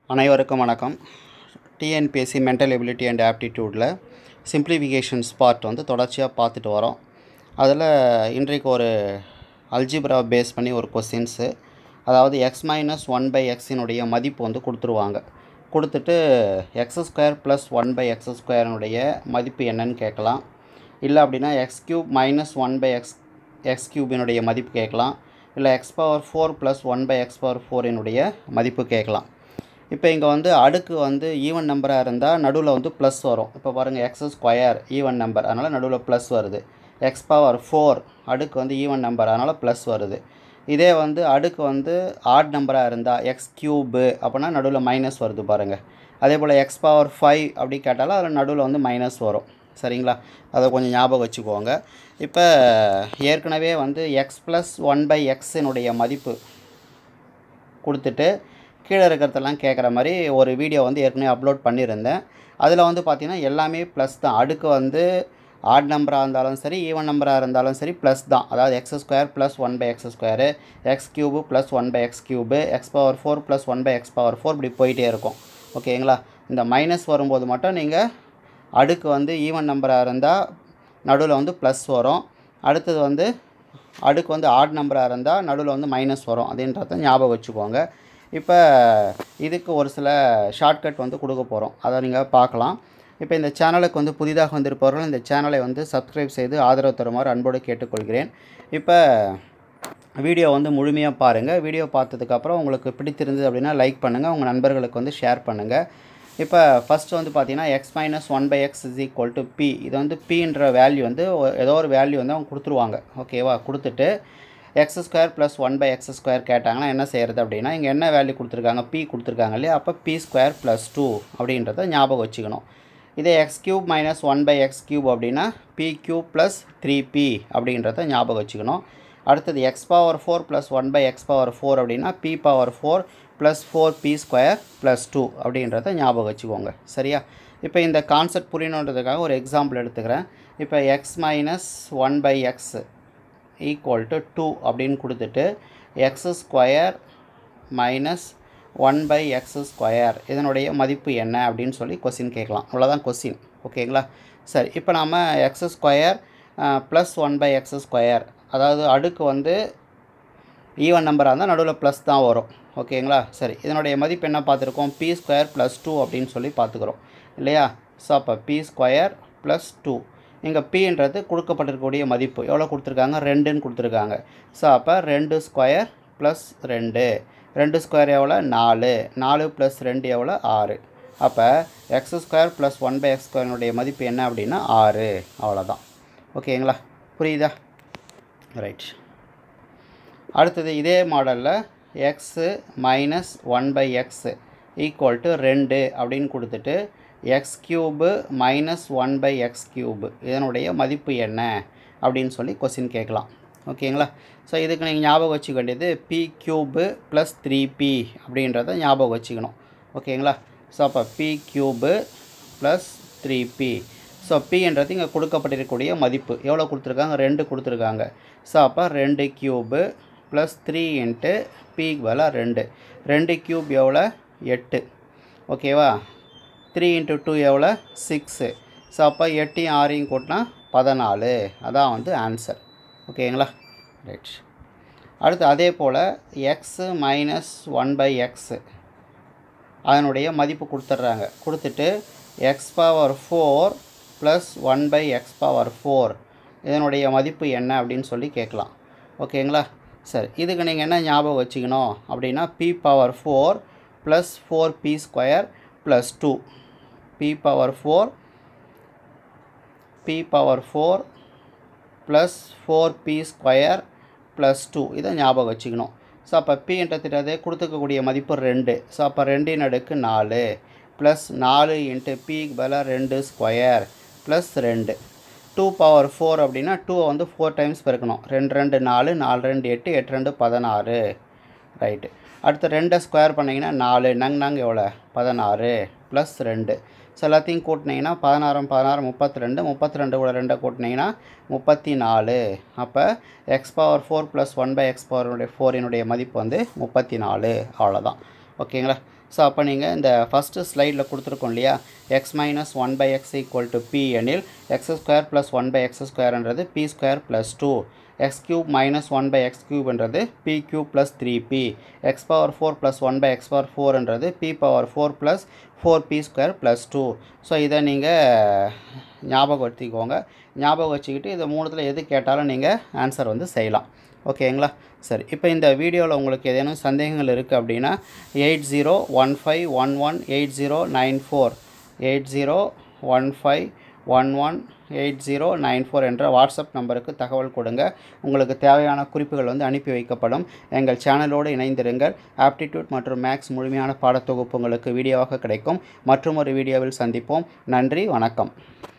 அனைவருக்கும் வணக்கம் TNPSC mental ability and ஆப்டிடியூடில் சிம்ப்ளிஃபிகேஷன்ஸ் பார்ட் வந்து தொடர்ச்சியாக பார்த்துட்டு வரோம் அதில் இன்றைக்கு ஒரு அல்ஜிப்ரா பேஸ் பண்ணி ஒரு கொஸ்டின்ஸு அதாவது எக்ஸ் மைனஸ் ஒன் பை எக்ஸினுடைய மதிப்பு வந்து கொடுத்துருவாங்க கொடுத்துட்டு x square plus one by x ஸ்கொயரினுடைய மதிப்பு என்னன்னு கேட்கலாம் இல்லை அப்படின்னா x cube minus one by x x கியூபினுடைய மதிப்பு கேட்கலாம் இல்லை x power four plus one by x power ஃபோரினுடைய மதிப்பு கேட்கலாம் இப்போ இங்கே வந்து அடுக்கு வந்து ஈவன் நம்பராக இருந்தால் நடுவில் வந்து ப்ளஸ் வரும் இப்போ பாருங்கள் எக்ஸ் ஸ்கொயர் ஈவன் நம்பர் அதனால் நடுவில் ப்ளஸ் வருது எக்ஸ் பவர் ஃபோர் அடுக்கு வந்து ஈவன் நம்பர் அதனால் ப்ளஸ் வருது இதே வந்து அடுக்கு வந்து ஆட் நம்பராக இருந்தால் எக்ஸ் கியூபு அப்படின்னா நடுவில் மைனஸ் வருது பாருங்கள் அதே போல் எக்ஸ் பவர் ஃபைவ் அப்படி கேட்டாலும் அதில் நடுவில் வந்து மைனஸ் வரும் சரிங்களா அதை கொஞ்சம் ஞாபகம் வச்சுக்கோங்க இப்போ ஏற்கனவே வந்து எக்ஸ் ப்ளஸ் ஒன் பை எக்ஸினுடைய மதிப்பு கொடுத்துட்டு கீழே இருக்கிறதெல்லாம் கேட்குற மாதிரி ஒரு வீடியோ வந்து ஏற்கனவே அப்லோட் பண்ணியிருந்தேன் அதில் வந்து பார்த்திங்கன்னா எல்லாமே ப்ளஸ் தான் அடுக்கு வந்து ஆட் நம்பராக இருந்தாலும் சரி ஈவன் நம்பராக இருந்தாலும் சரி ப்ளஸ் தான் அதாவது x square plus one by x square x cube plus one by x cube x power four plus one by x power four இப்படி போயிட்டே இருக்கும் ஓகேங்களா இந்த மைனஸ் வரும்போது மட்டும் நீங்கள் அடுக்கு வந்து ஈவன் நம்பராக இருந்தால் நடுவில் வந்து ப்ளஸ் வரும் அடுத்தது வந்து அடுக்கு வந்து ஆட் நம்பராக இருந்தால் நடுவில் வந்து மைனஸ் வரும் அப்படின்றத ஞாபகம் வச்சுக்கோங்க இப்போ இதுக்கு ஒரு சில ஷார்ட்கட் வந்து கொடுக்க போகிறோம் அதை நீங்கள் பார்க்கலாம் இப்போ இந்த சேனலுக்கு வந்து புதிதாக வந்திருப்பவர்கள் இந்த சேனலை வந்து சப்ஸ்கிரைப் செய்து ஆதரவு தருமாறு அன்போடு கேட்டுக்கொள்கிறேன் இப்போ வீடியோ வந்து முழுமையாக பாருங்கள் வீடியோ பார்த்ததுக்கப்புறம் உங்களுக்கு பிடித்திருந்தது அப்படின்னா லைக் பண்ணுங்கள் உங்கள் நண்பர்களுக்கு வந்து ஷேர் பண்ணுங்கள் இப்போ ஃபஸ்ட்டு வந்து பார்த்தீங்கன்னா x minus one by x is equal to p இது வந்து பின்ற வேல்யூ வந்து ஒ- ஏதோ ஒரு வேல்யூ வந்து அவங்க கொடுத்துருவாங்க ஓகேவா கொடுத்துட்டு x square plus one by x square கேட்டாங்கன்னா என்ன செய்கிறது அப்படின்னா இங்கே என்ன வேல்யூ கொடுத்துருக்காங்க பி கொடுத்துருக்காங்க இல்லையா அப்போ பி ஸ்கொயர் ப்ளஸ் டூ அப்படின்றத ஞாபகம் வச்சுக்கணும் இதே x cube minus one by x cube அப்படின்னா p cube plus three p அப்படின்றத ஞாபகம் வச்சுக்கணும் அடுத்தது x power four plus one by x power four அப்படின்னா p power four plus four p square plus two அப்படின்றத ஞாபகம் வச்சுக்கோங்க சரியா இப்போ இந்த கான்செப்ட் புரியணுன்றதுக்காக ஒரு எக்ஸாம்பிள் எடுத்துக்கிறேன் இப்போ x minus one by x equal to two அப்படின்னு கொடுத்துட்டு x square minus one by x square இதனுடைய மதிப்பு என்ன அப்படின்னு சொல்லி கொஸ்டின் கேட்கலாம் அவ்வளோதான் கொஸ்டின் ஓகேங்களா சரி இப்போ நாம் x square plus one by x square அதாவது அடுக்கு வந்து ஈவன் நம்பராக இருந்தால் நடுவில் ப்ளஸ் தான் வரும் ஓகேங்களா சரி இதனுடைய மதிப்பு என்ன பார்த்துருக்கோம் பி ஸ்கொயர் ப்ளஸ் டூ அப்படின்னு சொல்லி பார்த்துக்குறோம் இல்லையா ஸோ அப்போ பி ஸ்கொயர் ப்ளஸ் டூ இங்கே பின்றது கொடுக்கப்பட்டிருக்கக்கூடிய மதிப்பு எவ்வளோ கொடுத்துருக்காங்க ரெண்டுன்னு கொடுத்துருக்காங்க ஸோ அப்போ ரெண்டு ஸ்கொயர் ப்ளஸ் ரெண்டு ரெண்டு ஸ்கொயர் எவ்வளோ நாலு நாலு ப்ளஸ் ரெண்டு எவ்வளோ ஆறு அப்போ x square plus one by x ஸ்கொயரினுடைய மதிப்பு என்ன அப்படின்னா ஆறு அவ்வளோதான் ஓகேங்களா புரியுதா ரைட் அடுத்தது இதே மாடலில் x minus one by x equal to ரெண்டு அப்படின்னு கொடுத்துட்டு x cube minus one by x cube இதனுடைய மதிப்பு என்ன அப்படின்னு சொல்லி கொஸ்டின் கேட்கலாம் ஓகேங்களா ஸோ இதுக்கு நீங்கள் ஞாபகம் வச்சுக்க வேண்டியது p cube plus three p அப்படின்றத ஞாபகம் வச்சுக்கணும் ஓகேங்களா ஸோ அப்போ p cube plus three p so பின்றது இங்கே கொடுக்கப்பட்டிருக்கக்கூடிய மதிப்பு எவ்வளோ கொடுத்துருக்காங்க ரெண்டு கொடுத்துருக்காங்க ஸோ அப்போ ரெண்டு கியூபு ப்ளஸ் த்ரீ இன்ட்டு பிக்கு பதிலாக ரெண்டு ரெண்டு கியூப் எவ்வளோ எட்டு ஓகேவா த்ரீ இன்ட்டு டூ எவ்வளோ சிக்ஸு ஸோ அப்போ எட்டையும் ஆறையும் கூட்டினா பதினாலு அதான் வந்து ஆன்சர் ஓகேங்களா ரைட் அடுத்து அதே போல் x minus one by x அதனுடைய மதிப்பு கொடுத்துட்றாங்க கொடுத்துட்டு x power four plus one by x power four இதனுடைய மதிப்பு என்ன அப்படின்னு சொல்லி கேட்கலாம் ஓகேங்களா சரி இதுக்கு நீங்கள் என்ன ஞாபகம் வச்சுக்கணும் அப்படின்னா p power four plus four p square plus two p power four p power four plus four p square plus two இதை ஞாபகம் வச்சுக்கணும் ஸோ அப்போ பின்றதுறது கொடுத்துக்கக்கூடிய மதிப்பு ரெண்டு ஸோ அப்போ ரெண்டின் அடுக்கு நாலு ப்ளஸ் நாலு இன்ட்டு பிக்கு பதிலாக ரெண்டு ஸ்கொயர் ப்ளஸ் ரெண்டு டூ பவர் ஃபோர் அப்படின்னா டூவை வந்து ஃபோர் டைம்ஸ் பெருக்கணும் ரெண்டு ரெண்டு நாலு நாலு ரெண்டு எட்டு எட்டு ரெண்டு பதினாறு ரைட்டு அடுத்து ரெண்டை ஸ்கொயர் பண்ணிங்கன்னா நாலு நங் நங் எவ்வளோ பதினாறு ப்ளஸ் ரெண்டு ஸோ எல்லாத்தையும் கூட்டினீங்கன்னா பதினாறும் பதினாறு முப்பத்தி ரெண்டு முப்பத்தி ரெண்டு கூட ரெண்டை கூட்டினீங்கன்னா முப்பத்தி நாலு அப்போ x power four plus one by x பவருடைய ஃபோரினுடைய மதிப்பு வந்து முப்பத்தி நாலு அவ்வளோதான் ஓகேங்களா ஸோ அப்போ நீங்கள் இந்த ஃபஸ்ட்டு ஸ்லைடில் கொடுத்துருக்கோம் இல்லையா x minus one by x equal to p எனில் x square plus one by x ஸ்கொயர்ன்றது p square plus two x cube minus one by x கியூப்ன்றது p cube plus three p x power four plus one by x power ஃபோர்ன்றது p power four plus four p square plus two so இதை நீங்கள் ஞாபகம் வச்சுக்கோங்க ஞாபகம் வச்சுக்கிட்டு இதை மூணுத்தில் எது கேட்டாலும் நீங்கள் ஆன்சர் வந்து செய்யலாம் ஓகேங்களா சரி இப்போ இந்த வீடியோவில் உங்களுக்கு ஏதேனும் சந்தேகங்கள் இருக்குது அப்படின்னா eight zero one five one one eight zero nine four eight zero one five one one eight zero nine four என்ற வாட்ஸ்அப் நம்பருக்கு தகவல் கொடுங்க உங்களுக்கு தேவையான குறிப்புகள் வந்து அனுப்பி வைக்கப்படும் எங்கள் சேனலோடு இணைந்திருங்கள் ஆப்டிடியூட் மற்றும் மேக்ஸ் முழுமையான பாடத்தொகுப்பு உங்களுக்கு வீடியோவாக கிடைக்கும் மற்றும் ஒரு வீடியோவில் சந்திப்போம் நன்றி வணக்கம்